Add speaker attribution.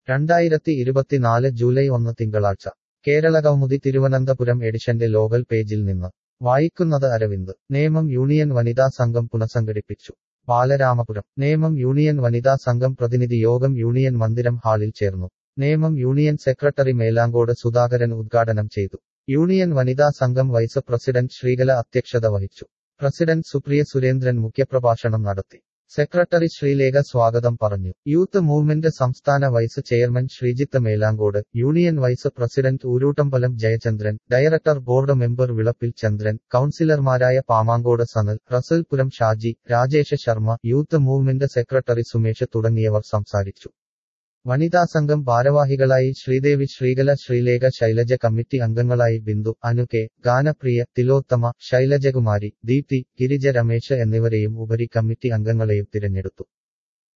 Speaker 1: രണ്ടായിരത്തി ഇരുപത്തിനാല് ജൂലൈ ഒന്ന് തിങ്കളാഴ്ച കേരളകൗമുദി തിരുവനന്തപുരം എഡിഷന്റെ ലോകൽ പേജിൽ നിന്ന് വായിക്കുന്നത് അരവിന്ദ് നേമം യൂണിയൻ വനിതാ സംഘം പുനഃസംഘടിപ്പിച്ചു ബാലരാമപുരം നേമം യൂണിയൻ വനിതാ സംഘം പ്രതിനിധി യോഗം യൂണിയൻ മന്ദിരം ഹാളിൽ ചേർന്നു നേമം യൂണിയൻ സെക്രട്ടറി മേലാങ്കോട് സുധാകരൻ ഉദ്ഘാടനം ചെയ്തു യൂണിയൻ വനിതാ സംഘം വൈസ് പ്രസിഡന്റ് ശ്രീകല അധ്യക്ഷത വഹിച്ചു പ്രസിഡന്റ് സുപ്രിയ സുരേന്ദ്രൻ മുഖ്യപ്രഭാഷണം നടത്തി സെക്രട്ടറി ശ്രീലേഖ സ്വാഗതം പറഞ്ഞു യൂത്ത് മൂവ്മെന്റ് സംസ്ഥാന vice chairman Sreejith Melankode union vice president Oorootambalam Jayachandran director board member Vilappil Chandran കൌൺസിലർമാരായ Pamankode Sanal Rasalpuram Shaji Rajesha Sharma youth movement secretary Sumesh തുടങ്ങിയവർ സംസാരിച്ചു വനിതാ സംഘം ഭാരവാഹികളായി ശ്രീദേവി ശ്രീകല ശ്രീലേഖ ശൈലജ കമ്മിറ്റി അംഗങ്ങളായി ബിന്ദു അനു കെ ഗാനപ്രിയ തിലോത്തമ ശൈലജകുമാരി ദീപ്തി ഗിരിജ രമേശ് എന്നിവരെയും ഉപരി കമ്മിറ്റി അംഗങ്ങളെയും തിരഞ്ഞെടുത്തു